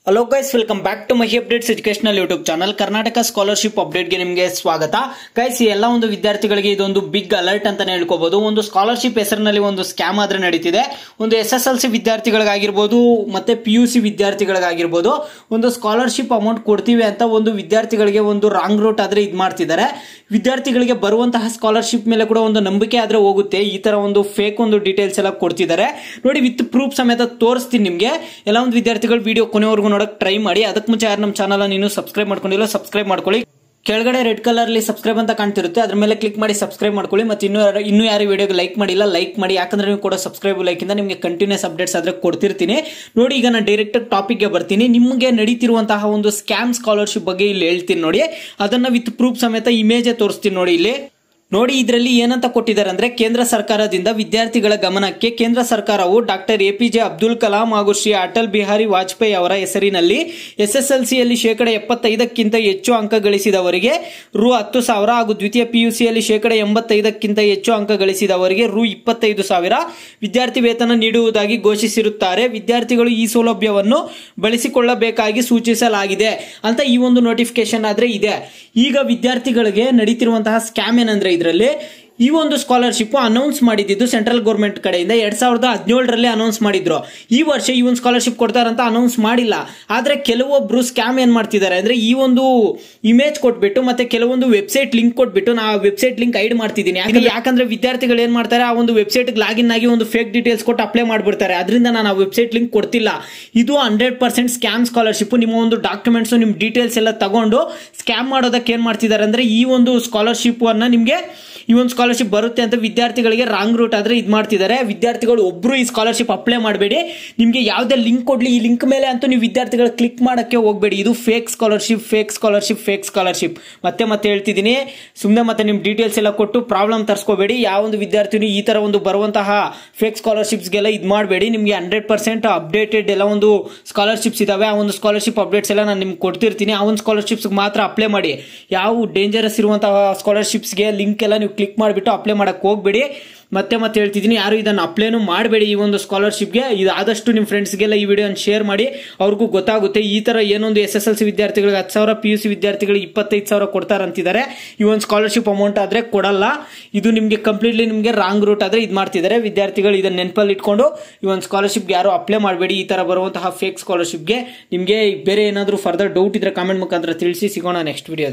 hello guys welcome back to Mahi updates educational YouTube channel Karnataka scholarship ಅಪ್ಡೇಟ್ಗೆ ನಿಮಗೆ ಸ್ವಾಗತ guys ಈ ಎಲ್ಲ ಒಂದು ವಿದ್ಯಾರ್ಥಿಗಳಿಗೆ ಇದೊಂದು ಬಿಗ್ ಅಲರ್ಟ್ ಅಂತಾನೆ ಹೇಳ್ಕೋಬಹುದು ಒಂದು ಸ್ಕಾಲರ್ಶಿಪ್ ಹೆಸರಿನಲ್ಲಿ ಒಂದು ಸ್ಕ್ಯಾಮ್ ಆದ್ರೆ ನಡೀತಿದೆ ಒಂದು ಎಸ್ ಎಸ್ ಎಲ್ ಸಿ ವಿದ್ಯಾರ್ಥಿಗಳಿಗಾಗಿರ್ಬೋದು ಮತ್ತೆ ಪಿ ಯು ಸಿ ವಿದ್ಯಾರ್ಥಿಗಳಿಗಾಗಿರ್ಬೋದು ಒಂದು ಸ್ಕಾಲರ್ಶಿಪ್ ಅಮೌಂಟ್ ಕೊಡ್ತೀವಿ ಅಂತ ಒಂದು ವಿದ್ಯಾರ್ಥಿಗಳಿಗೆ ಒಂದು ರಾಂಗ್ ರೂಟ್ ಆದ್ರೆ ಇದು ಮಾಡ್ತಿದ್ದಾರೆ ವಿದ್ಯಾರ್ಥಿಗಳಿಗೆ ಬರುವಂತಹ ಸ್ಕಾಲರ್ಶಿಪ್ ಮೇಲೆ ಕೂಡ ಒಂದು ನಂಬಿಕೆ ಆದ್ರೆ ಹೋಗುತ್ತೆ ಈ ತರ ಒಂದು ಫೇಕ್ ಒಂದು ಡೀಟೇಲ್ಸ್ ಎಲ್ಲ ಕೊಡ್ತಿದ್ದಾರೆ ನೋಡಿ ವಿತ್ ಪ್ರೂಫ್ ಸಮೇತ ತೋರಿಸ್ತೀನಿ ನಿಮಗೆ ಎಲ್ಲ ಒಂದು ವಿದ್ಯಾರ್ಥಿಗಳು ವಿಡಿಯೋ ಕೊನೆವರೆಗೂ ನೋಡಕ್ ಟ್ರೈ ಮಾಡಿ ಅದಕ್ಕೆ ಮುಂಚೆ ಯಾರು ನಮ್ಮ ಚಾನಲ್ ನೀನು ಸಬ್ಸ್ಕ್ರೈಬ್ ಮಾಡ್ಕೊಂಡಿಲ್ಲ ಸಬ್ಸ್ಕ್ರೈಬ್ ಮಾಡ್ಕೊಳ್ಳಿ ಕೆಳಗಡೆ ರೆಡ್ ಕಲರ್ ಅಲ್ಲಿ ಸಬ್ಸ್ಕ್ರೈಬ್ ಅಂತ ಕಾಣ್ತಿರುತ್ತೆ ಅದ್ರ ಮೇಲೆ ಕ್ಲಿಕ್ ಮಾಡಿ ಸಬ್ಸ್ಕ್ರೈಬ್ ಮಾಡ್ಕೊಳ್ಳಿ ಮತ್ತೆ ಇನ್ನೂ ಯಾರು- ಇನ್ನೂ ಯಾರು ವಿಡಿಯೋಗೆ ಲೈಕ್ ಮಾಡಿಲ್ಲ ಲೈಕ್ ಮಾಡಿ ಯಾಕಂದ್ರೆ ನೀವು ಕೂಡ ಸಬ್ಸ್ಕ್ರೈಬ್ ಲೈಕ್ ಇಂದ ನಿಮಗೆ ಕಂಟಿನ್ಯೂಸ್ ಅಪ್ಡೇಟ್ಸ್ ಆದ್ರೆ ಕೊಡ್ತಿರ್ತೀನಿ ನೋಡಿ ಈಗ ನಾನು ಡೈರೆಕ್ಟ್ ಟಾಪಿಕ್ಗೆ ಬರ್ತೀನಿ ನಿಮಗೆ ನಡೀತಿರುವಂತಹ ಒಂದು ಸ್ಕ್ಯಾಮ್ ಸ್ಕಾಲರ್ಶಿಪ್ ಬಗ್ಗೆ ಇಲ್ಲಿ ಹೇಳ್ತೀನಿ ನೋಡಿ ಅದನ್ನ ವಿತ್ ಪ್ರೂಫ್ ಸಮೇತ ಇಮೇಜ್ ತೋರಿಸ್ತೀನಿ ನೋಡಿ ಇಲ್ಲಿ ನೋಡಿ ಇದರಲ್ಲಿ ಏನಂತ ಕೊಟ್ಟಿದ್ದಾರೆ ಅಂದ್ರೆ ಕೇಂದ್ರ ಸರ್ಕಾರದಿಂದ ವಿದ್ಯಾರ್ಥಿಗಳ ಗಮನಕ್ಕೆ ಕೇಂದ್ರ ಸರ್ಕಾರವು doctor A P J Abdul Kalam ಹಾಗೂ ಶ್ರೀ ಅಟಲ್ ಬಿಹಾರಿ ವಾಜಪೇಯಿ ಅವರ ಹೆಸರಿನಲ್ಲಿ ಎಸ್ ಎಸ್ ಎಲ್ ಸಿಯಲ್ಲಿ ಶೇಕಡ ಎಪ್ಪತ್ತೈದಕ್ಕಿಂತ ಹೆಚ್ಚು ಅಂಕ ಗಳಿಸಿದವರಿಗೆ ರು ಹತ್ತು ಸಾವಿರ ಹಾಗೂ ದ್ವಿತೀಯ ಪಿಯುಸಿಯಲ್ಲಿ ಶೇಕಡ ಎಂಬತ್ತೈದಕ್ಕಿಂತ ಹೆಚ್ಚು ಅಂಕ ಗಳಿಸಿದವರಿಗೆ ರು ಇಪ್ಪತ್ತೈದು ಸಾವಿರ ವಿದ್ಯಾರ್ಥಿ ವೇತನ ನೀಡುವುದಾಗಿ ಘೋಷಿಸಿರುತ್ತಾರೆ ವಿದ್ಯಾರ್ಥಿಗಳು ಈ ಸೌಲಭ್ಯವನ್ನು ಬಳಸಿಕೊಳ್ಳಬೇಕಾಗಿ ಸೂಚಿಸಲಾಗಿದೆ ಅಂತ ಈ ಒಂದು ನೋಟಿಫಿಕೇಶನ್ ಆದ್ರೆ ಇದೆ ಈಗ ವಿದ್ಯಾರ್ಥಿಗಳಿಗೆ ನಡೀತಿರುವಂತಹ ಸ್ಕ್ಯಾಮ್ ಏನಂದ್ರೆ ಇದರಲ್ಲಿ ಈ ಒಂದು ಸ್ಕಾಲರ್ಶಿಪ್ ಅನೌನ್ಸ್ ಮಾಡಿದ್ದು ಸೆಂಟ್ರಲ್ ಗೌರ್ಮೆಂಟ್ ಕಡೆಯಿಂದ ಎರಡ್ ಸಾವಿರದ ಹದಿನೇಳರಲ್ಲಿ ಅನೌನ್ಸ್ ಮಾಡಿದ್ರು ಈ ವರ್ಷ ಈ ಒಂದು ಸ್ಕಾಲರ್ಶಿಪ್ ಕೊಡ್ತಾರಂತ ಅನೌನ್ಸ್ ಮಾಡಿಲ್ಲ ಆದ್ರೆ ಕೆಲವೊಬ್ರು ಸ್ಕ್ಯಾಮ್ ಏನ್ ಮಾಡ್ತಿದ್ದಾರೆ ಅಂದ್ರೆ ಈ ಒಂದು ಇಮೇಜ್ ಕೊಟ್ಬಿಟ್ಟು ಮತ್ತೆ ಕೆಲವೊಂದು ವೆಬ್ಸೈಟ್ ಲಿಂಕ್ ಕೊಟ್ಬಿಟ್ಟು ನಾ ವೆಬ್ಸೈಟ್ ಲಿಂಕ್ ಐಡ್ ಮಾಡ್ತಿದ್ದೀನಿ ಯಾಕಂದ್ರೆ- ಯಾಕಂದ್ರೆ ವಿದ್ಯಾರ್ಥಿಗಳು ಏನ್ ಮಾಡ್ತಾರೆ ಆ ಒಂದು ವೆಬ್ಸೈಟ್ ಲಾಗಿನ್ ಆಗಿ ಒಂದು ಫೇಕ್ ಡೀಟೇಲ್ಸ್ ಕೊಟ್ಟು ಅಪ್ಲೈ ಮಾಡ್ಬಿಡ್ತಾರೆ ಅದರಿಂದ ನಾನು ಆ ವೆಬ್ಸೈಟ್ ಲಿಂಕ್ ಕೊಡ್ತಿಲ್ಲ ಇದು ಹಂಡ್ರೆಡ್ ಪರ್ಸೆಂಟ್ ಸ್ಕ್ಯಾಮ್ ಸ್ಕಾಲರ್ಶಿಪ್ ನಿಮ್ಮ ಒಂದು ಡಾಕ್ಯುಮೆಂಟ್ಸ್ ನಿಮ್ ಡೀಟೇಲ್ಸ್ ಎಲ್ಲ ತಗೊಂಡು ಸ್ಕ್ಯಾಮ್ ಮಾಡೋದಕ್ಕೆ ಏನ್ ಮಾಡ್ತಿದ್ದಾರೆ ಅಂದ್ರೆ ಈ ಒಂದು ಸ್ಕಾಲರ್ಶಿಪ್ ಅನ್ನ ನಿಮ್ಗೆ ಈ ಒಂದು ಸ್ಕಾಲರ್ಶಿಪ್ ಬರುತ್ತೆ ಅಂತ ವಿದ್ಯಾರ್ಥಿಗಳಿಗೆ ರಾಂಗ್ ರೂಟ್ ಆದ್ರೆ ಇದು ಮಾಡ್ತಿದ್ದಾರೆ ವಿದ್ಯಾರ್ಥಿಗಳು ಒಬ್ರು ಈ ಸ್ಕಾಲರ್ಶಿಪ್ ಅಪ್ಲೈ ಮಾಡಬೇಡಿ ನಿಮ್ಗೆ ಯಾವುದೇ ಲಿಂಕ್ ಕೊಡ್ಲಿ ಈ ಲಿಂಕ್ ಮೇಲೆ ಅಂತೂ ನೀವು ವಿದ್ಯಾರ್ಥಿಗಳು ಕ್ಲಿಕ್ ಮಾಡಕ್ಕೆ ಹೋಗಬೇಡಿ ಇದು fake scholarship fake scholarship fake scholarship ಮತ್ತೆ ಮತ್ತೆ ಹೇಳ್ತಿದ್ದೀನಿ ಸುಮ್ಮನೆ ಮತ್ತೆ ನಿಮ್ ಡೀಟೇಲ್ಸ್ ಎಲ್ಲ ಕೊಟ್ಟು ಪ್ರಾಬ್ಲಮ್ ತರಿಸ್ಕೋಬೇಡಿ ಯಾವ ಒಂದು ವಿದ್ಯಾರ್ಥಿನಿ ಈ ತರ ಒಂದು ಬರುವಂತಹ ಫೇಕ್ ಸ್ಕಾಲರ್ಶಿಪ್ಸ್ಗೆಲ್ಲ ಇದು ಮಾಡಬೇಡಿ ನಿಮ್ಗೆ ಹಂಡ್ರೆಡ್ ಪರ್ಸೆಂಟ್ ಅಪ್ಡೇಟೆಡ್ ಎಲ್ಲ ಒಂದು ಸ್ಕಾಲರ್ಶಿಪ್ಸ್ ಇದಾವೆ ಆ ಒಂದು ಸ್ಕಾಲರ್ಶಿಪ್ ಅಪ್ಡೇಟ್ಸ್ ಎಲ್ಲ ನಾನು ನಿಮ್ಗೆ ಕೊಡ್ತಿರ್ತೀನಿ ಆ ಒಂದು ಸ್ಕಾಲರ್ಶಿಪ್ಸ್ ಮಾತ್ರ ಅಪ್ಲೈ ಮಾಡಿ ಯಾವ ಡೇಂಜರಸ್ ಇರುವಂತಹ ಸ್ಕಾಲರ್ಶಿಪ್ಸ್ಗೆ ಲಿಂಕ್ ಎಲ್ಲ ನೀವು ಕ್ಲಿಕ್ ಮಾಡಿಬಿಟ್ಟು ಅಪ್ಲೈ ಮಾಡಕ್ಕೆ ಹೋಗ್ಬೇಡಿ ಮತ್ತೆ ಮತ್ತೆ ಹೇಳ್ತಿದ್ದೀನಿ ಯಾರು ಇದನ್ನು ಅಪ್ಲೈನು ಮಾಡಬೇಡಿ ಈ ಒಂದು ಸ್ಕಾಲರ್ಶಿಪ್ಗೆ ಇದು ಆದಷ್ಟು ನಿಮ್ಮ ಫ್ರೆಂಡ್ಸ್ಗೆಲ್ಲ ಈ ವಿಡಿಯೋನ ಶೇರ್ ಮಾಡಿ ಅವ್ರಿಗೂ ಗೊತ್ತಾಗುತ್ತೆ ಈ ತರ ಏನೊಂದು ಎಸ್ ಎಸ್ ಎಲ್ ಸಿ ವಿದ್ಯಾರ್ಥಿಗಳಿಗೆ ಹತ್ತು ಸಾವಿರ ಪಿ ಯು ಸಿ ವಿದ್ಯಾರ್ಥಿಗಳಿಗೆ ಇಪ್ಪತ್ತೈದು ಸಾವಿರ ಕೊಡ್ತಾರಂತಿದ್ದಾರೆ ಈ ಒಂದು ಸ್ಕಾಲರ್ಶಿಪ್ ಅಮೌಂಟ್ ಆದ್ರೆ ಕೊಡಲ್ಲ ಇದು ನಿಮಗೆ ಕಂಪ್ಲೀಟ್ಲಿ ನಿಮಗೆ ರಾಂಗ್ ರೂಟ್ ಆದ್ರೆ ಇದು ಮಾಡ್ತಿದ್ದಾರೆ ವಿದ್ಯಾರ್ಥಿಗಳು ಇದನ್ನ ನೆನಪಲ್ಲಿ ಇಟ್ಕೊಂಡು ಈ ಒಂದು ಸ್ಕಾಲರ್ಶಿಪ್ಗೆ ಯಾರು ಅಪ್ಲೈ ಮಾಡಬೇಡಿ ಈ ತರ ಬರುವಂತಹ ಫೇಕ್ ಸ್ಕಾಲರ್ಶಿಪ್ಗೆ ನಿಮಗೆ ಬೇರೆ ಏನಾದರೂ ಫರ್ದರ್ ಡೌಟ್ ಇದ್ರೆ ಕಾಮೆಂಟ್ ಮುಖಾಂತರ ತಿಳಿಸಿ ಸಿಗೋಣ ನೆಕ್ಸ್ಟ್ ವಿಡಿಯೋ